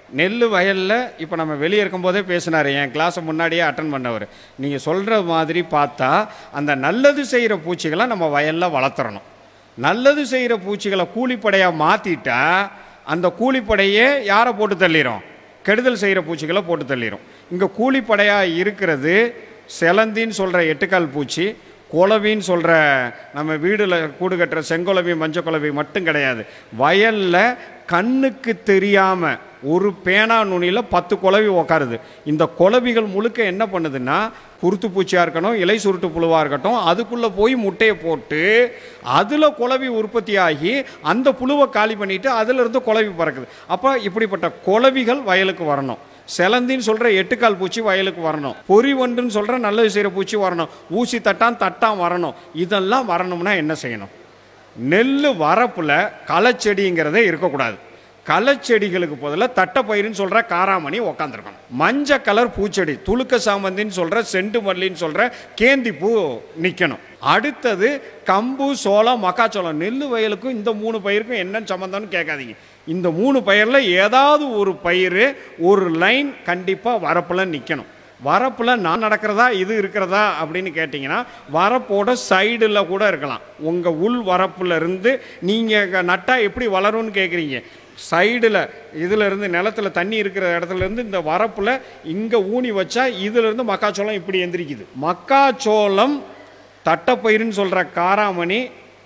நெல் வயலில் இப்போ நம்ம வெளியே இருக்கும்போதே பேசினார் என் கிளாஸை முன்னாடியே அட்டன் பண்ணவர் நீங்கள் சொல்கிற மாதிரி பார்த்தா அந்த நல்லது செய்கிற பூச்சிகளை நம்ம வயலில் வளர்த்துறணும் நல்லது செய்கிற பூச்சிகளை கூலிப்படையாக மாற்றிட்டா அந்த கூலிப்படையே யாரை போட்டு தள்ளிடும் கெடுதல் செய்கிற பூச்சிகளை போட்டு தள்ளிடும் இங்கே கூலிப்படையாக இருக்கிறது செலந்தின்னு சொல்கிற எட்டுக்கால் பூச்சி குலவின்னு சொல்கிற நம்ம வீடில் கூடு கட்டுற செங்குலவி மஞ்சக்குலவி மட்டும் கிடையாது வயலில் கண்ணுக்கு தெரியாமல் ஒரு பேனா நுனியில் பத்து குலவி உக்காருது இந்த குலவிகள் முழுக்க என்ன பண்ணுதுன்னா குருத்து பூச்சியாக இருக்கட்டும் இலை சுருட்டு புழுவாக இருக்கட்டும் அதுக்குள்ளே போய் முட்டையை போட்டு அதில் குலவி உற்பத்தி ஆகி அந்த புழுவை காலி பண்ணிட்டு அதிலிருந்து குலவி பறக்குது அப்போ இப்படிப்பட்ட குலவிகள் வயலுக்கு வரணும் செலந்தின்னு சொல்கிற எட்டுக்கால் பூச்சி வயலுக்கு வரணும் பொறி வண்டுன்னு சொல்கிற நல்லது செய்கிற பூச்சி வரணும் ஊசி தட்டான் தட்டான் வரணும் இதெல்லாம் வரணும்னா என்ன செய்யணும் நெல் வரப்பில் களைச்செடிங்கிறதே இருக்கக்கூடாது களைச்செடிகளுக்கு பதிலாக தட்டைப்பயிறுன்னு சொல்கிற காராமணி உக்காந்துருக்கணும் மஞ்சள் கலர் பூச்செடி துளுக்க சாமந்தின்னு சொல்கிற செண்டு மல்லின்னு சொல்கிற கேந்தி பூ நிற்கணும் அடுத்தது கம்பு சோளம் மக்காச்சோளம் நெல் வயலுக்கும் இந்த மூணு பயிருக்கும் என்னன்னு சம்மந்தம்னு கேட்காதீங்க இந்த மூணு பயிரில் ஏதாவது ஒரு பயிர் ஒரு லைன் கண்டிப்பாக வரப்பில் நிற்கணும் வரப்பில் நான் நடக்கிறதா இது இருக்கிறதா அப்படின்னு கேட்டிங்கன்னா வரப்போட சைடில் கூட இருக்கலாம் உங்கள் உள் வரப்புல இருந்து நீங்கள் நட்டால் எப்படி வளரும்னு கேட்குறீங்க சைடில் இதில் இருந்து நிலத்தில் தண்ணி இருக்கிற இடத்துல இருந்து இந்த வரப்பில் இங்கே ஊனி வச்சா இதிலிருந்து மக்காச்சோளம் இப்படி எந்திரிக்குது மக்காச்சோளம் தட்டைப்பயிறுன்னு சொல்கிற காராமணி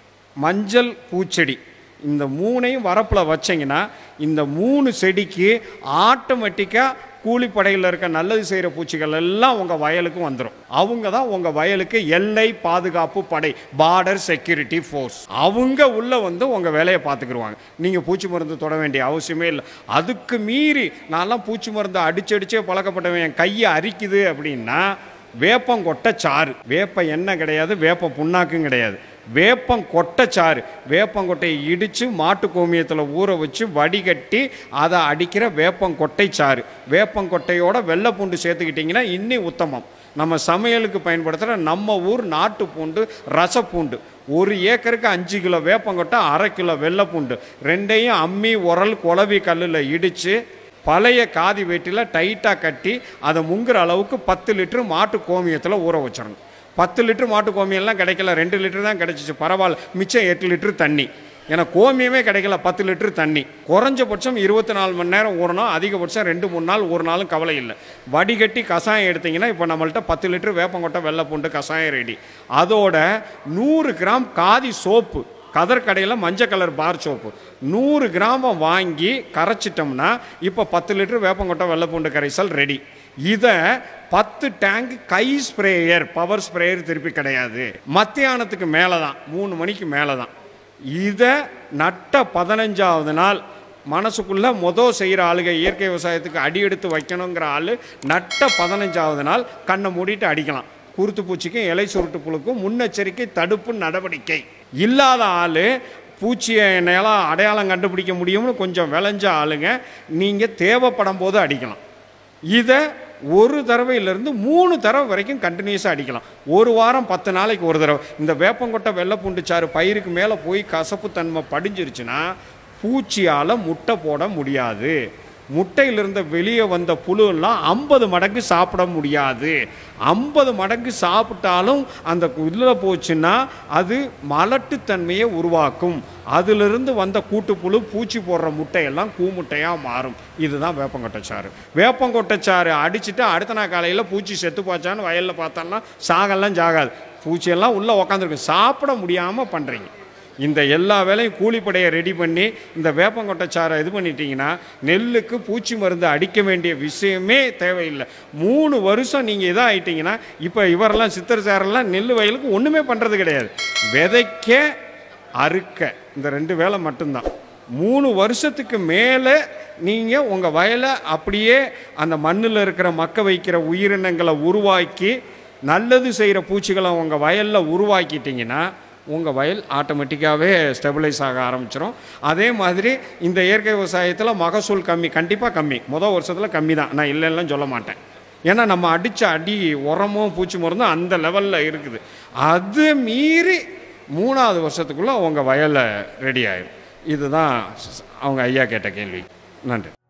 மஞ்சள் பூச்செடி இந்த மூணையும் வரப்பில் வச்சிங்கன்னா இந்த மூணு செடிக்கு ஆட்டோமேட்டிக்காக கூலிப்படையில் இருக்க நல்லது செய்கிற பூச்சிகள் எல்லாம் உங்கள் வயலுக்கு வந்துடும் அவங்க தான் உங்கள் வயலுக்கு எல்லை பாதுகாப்பு படை பார்டர் செக்யூரிட்டி ஃபோர்ஸ் அவங்க உள்ள வந்து உங்கள் வேலையை பார்த்துக்கிடுவாங்க நீங்கள் பூச்சி மருந்து தொட வேண்டிய அவசியமே இல்லை அதுக்கு மீறி நான்லாம் பூச்சி மருந்து அடிச்சு அடிச்சே பழக்கப்பட்டவன் என் கையை அரிக்குது அப்படின்னா வேப்பங்கொட்டை சாறு வேப்ப எண்ணெய் கிடையாது வேப்ப புண்ணாக்கும் கிடையாது வேப்பங்கொட்டைச்சாறு வேப்பங்கொட்டையை இடித்து மாட்டு கோமியத்தில் ஊற வச்சு வடிகட்டி அதை அடிக்கிற வேப்பங்கொட்டை சாறு வேப்பங்கொட்டையோட வெள்ளை பூண்டு சேர்த்துக்கிட்டிங்கன்னா இன்னும் உத்தமம் நம்ம சமையலுக்கு பயன்படுத்துகிற நம்ம ஊர் நாட்டு பூண்டு ரசப்பூண்டு ஒரு ஏக்கருக்கு அஞ்சு கிலோ வேப்பங்கொட்டை அரை கிலோ வெள்ளை பூண்டு ரெண்டையும் அம்மி உரல் குழவி கல்லில் இடித்து பழைய காதி வேட்டியில் டைட்டாக கட்டி அதை முங்குற அளவுக்கு பத்து லிட்டர் மாட்டு கோமியத்தில் ஊற வச்சிடணும் பத்து லிட்டர் மாட்டு கோமியம்லாம் கிடைக்கல ரெண்டு லிட்டர் தான் கிடைச்சிச்சு பரவாயில்ல மிச்சம் எட்டு லிட்டர் தண்ணி ஏன்னா கோமியமே கிடைக்கல பத்து லிட்டர் தண்ணி குறைஞ்சபட்சம் இருபத்தி நாலு மணி நேரம் ஊறணும் அதிகபட்சம் ரெண்டு மூணு நாள் ஒரு நாளும் கவலை இல்லை வடிகட்டி கஷாயம் எடுத்தீங்கன்னா இப்போ நம்மள்ட்ட பத்து லிட்டர் வேப்பங்கொட்டை வெள்ளை பூண்டு கஷாயம் ரெடி அதோட நூறு கிராம் காதி சோப்பு கதர் கடையில் மஞ்சள் கலர் பார் சோப்பு நூறு கிராம வாங்கி கரைச்சிட்டோம்னா இப்போ பத்து லிட்டர் வேப்பங்கொட்டை வெள்ளைப்பூண்டு கரைசல் ரெடி இதை பத்து டேங்க் கை ஸ்ப்ரேயர் பவர் ஸ்ப்ரேயர் திருப்பி கிடையாது மத்தியானத்துக்கு மேலே தான் மூணு மணிக்கு மேலே தான் இதை நட்ட பதினஞ்சாவது நாள் மனசுக்குள்ள மொதல் செய்கிற ஆளுக இயற்கை விவசாயத்துக்கு அடி எடுத்து வைக்கணுங்கிற ஆள் நட்ட பதினஞ்சாவது நாள் கண்ணை மூடிட்டு அடிக்கலாம் குருத்து பூச்சிக்கும் இலை சுருட்டு புழுக்கும் முன்னெச்சரிக்கை தடுப்பு நடவடிக்கை இல்லாத ஆள் பூச்சியை என்னால் அடையாளம் கண்டுபிடிக்க முடியும்னு கொஞ்சம் விளைஞ்ச ஆளுங்க நீங்கள் தேவைப்படும் போது அடிக்கலாம் இதை ஒரு தடவையிலேருந்து மூணு தடவை வரைக்கும் கண்டினியூஸாக அடிக்கலாம் ஒரு வாரம் பத்து நாளைக்கு ஒரு தடவை இந்த வேப்பங்கொட்டை வெள்ளை பூண்டுச்சாறு பயிருக்கு மேலே போய் கசப்பு தன்மை படிஞ்சிருச்சுன்னா பூச்சியால் முட்டை போட முடியாது முட்டையிலிருந்து வெளியே வந்த புழுலாம் ஐம்பது மடங்கு சாப்பிட முடியாது ஐம்பது மடங்கு சாப்பிட்டாலும் அந்த இதில் போச்சுன்னா அது மலட்டுத்தன்மையை உருவாக்கும் அதிலிருந்து வந்த கூட்டுப்புழு பூச்சி போடுற முட்டையெல்லாம் கூமுட்டையாக மாறும் இதுதான் வேப்பங்கொட்டைச்சாறு வேப்பங்கொட்டைச்சாறு அடிச்சுட்டு அடுத்த நாள் காலையில் பூச்சி செத்து போச்சான்னு வயலில் பார்த்தோம்னா சாகெல்லாம் சாகாது பூச்சியெல்லாம் உள்ளே உக்காந்துருக்கு சாப்பிட முடியாமல் பண்ணுறீங்க இந்த எல்லா வேலையும் கூலிப்படையை ரெடி பண்ணி இந்த வேப்பங்கொட்டைச்சாரை இது பண்ணிட்டீங்கன்னா நெல்லுக்கு பூச்சி மருந்து அடிக்க வேண்டிய விஷயமே தேவையில்லை மூணு வருஷம் நீங்கள் இதாக ஆயிட்டீங்கன்னா இப்போ இவரெல்லாம் சித்தர் சாரெல்லாம் நெல் வயலுக்கு ஒன்றுமே பண்ணுறது கிடையாது விதைக்க அறுக்க இந்த ரெண்டு வேலை மட்டும்தான் மூணு வருஷத்துக்கு மேலே நீங்கள் உங்கள் வயலை அப்படியே அந்த மண்ணில் இருக்கிற மக்க வைக்கிற உயிரினங்களை உருவாக்கி நல்லது செய்கிற பூச்சிகளை உங்கள் வயலில் உருவாக்கிட்டீங்கன்னா உங்கள் வயல் ஆட்டோமேட்டிக்காகவே ஸ்டெபிளைஸ் ஆக ஆரம்பிச்சிடும் அதே மாதிரி இந்த இயற்கை விவசாயத்தில் மகசூல் கம்மி கண்டிப்பாக கம்மி முதல் வருஷத்தில் கம்மி தான் நான் இல்லைன்னு சொல்ல மாட்டேன் ஏன்னா நம்ம அடித்த அடி உரமும் பூச்சி மருந்தும் அந்த லெவலில் இருக்குது அது மீறி மூணாவது வருஷத்துக்குள்ளே உங்கள் வயலில் ரெடி ஆயிடும் இதுதான் அவங்க ஐயா கேட்ட கேள்வி நன்றி